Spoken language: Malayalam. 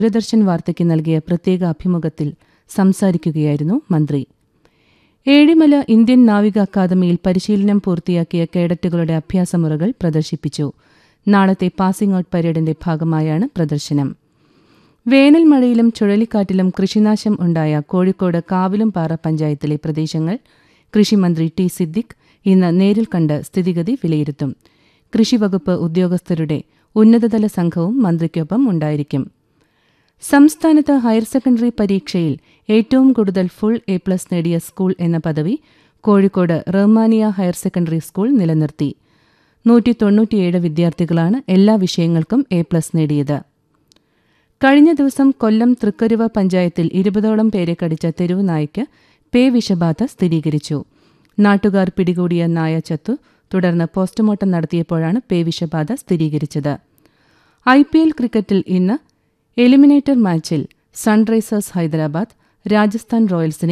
ദൂരദർശൻ വാർത്തയ്ക്ക് നൽകിയ പ്രത്യേക അഭിമുഖത്തിൽ സംസാരിക്കുകയായിരുന്നു മന്ത്രി ഏഴിമല ഇന്ത്യൻ നാവിക അക്കാദമിയിൽ പരിശീലനം പൂർത്തിയാക്കിയ കേഡറ്റുകളുടെ അഭ്യാസമുറകൾ പ്രദർശിപ്പിച്ചു നാളത്തെ പാസിംഗ് ഔട്ട് പരേഡിന്റെ ഭാഗമായാണ് പ്രദർശനം വേനൽ മഴയിലും ചുഴലിക്കാറ്റിലും കൃഷിനാശം ഉണ്ടായ കോഴിക്കോട് കാവിലുംപാറ പഞ്ചായത്തിലെ പ്രദേശങ്ങൾ കൃഷിമന്ത്രി ടി സിദ്ദിഖ് ഇന്ന് നേരിൽ കണ്ട് സ്ഥിതിഗതി വിലയിരുത്തും കൃഷിവകുപ്പ് ഉദ്യോഗസ്ഥരുടെ ഉന്നതതല സംഘവും മന്ത്രിക്കൊപ്പം ഉണ്ടായിരിക്കും സംസ്ഥാനത്ത് ഹയർ സെക്കൻഡറി പരീക്ഷയിൽ ഏറ്റവും കൂടുതൽ ഫുൾ എ പ്ലസ് നേടിയ സ്കൂൾ എന്ന പദവി Kozhikode Rahmania higher secondary school നിലനിർത്തി നൂറ്റി തൊണ്ണൂറ്റിയേഴ് വിദ്യാർത്ഥികളാണ് എല്ലാ വിഷയങ്ങൾക്കും എ പ്ലസ് നേടിയത് കഴിഞ്ഞ ദിവസം കൊല്ലം തൃക്കരുവ പഞ്ചായത്തിൽ ഇരുപതോളം പേരെ കടിച്ച തെരുവ് നായ്ക്ക് പേ വിഷബാധ സ്ഥിരീകരിച്ചു നാട്ടുകാർ പിടികൂടിയ നായ ചത്തു തുടർന്ന് പോസ്റ്റ്മോർട്ടം നടത്തിയപ്പോഴാണ് പേ വിഷബാധ സ്ഥിരീകരിച്ചത് ഐ പി എൽ ക്രിക്കറ്റിൽ ഇന്ന് എലിമിനേറ്റർ മാച്ചിൽ സൺറൈസേഴ്സ് ഹൈദരാബാദ് രാജസ്ഥാൻ റോയൽസിനെ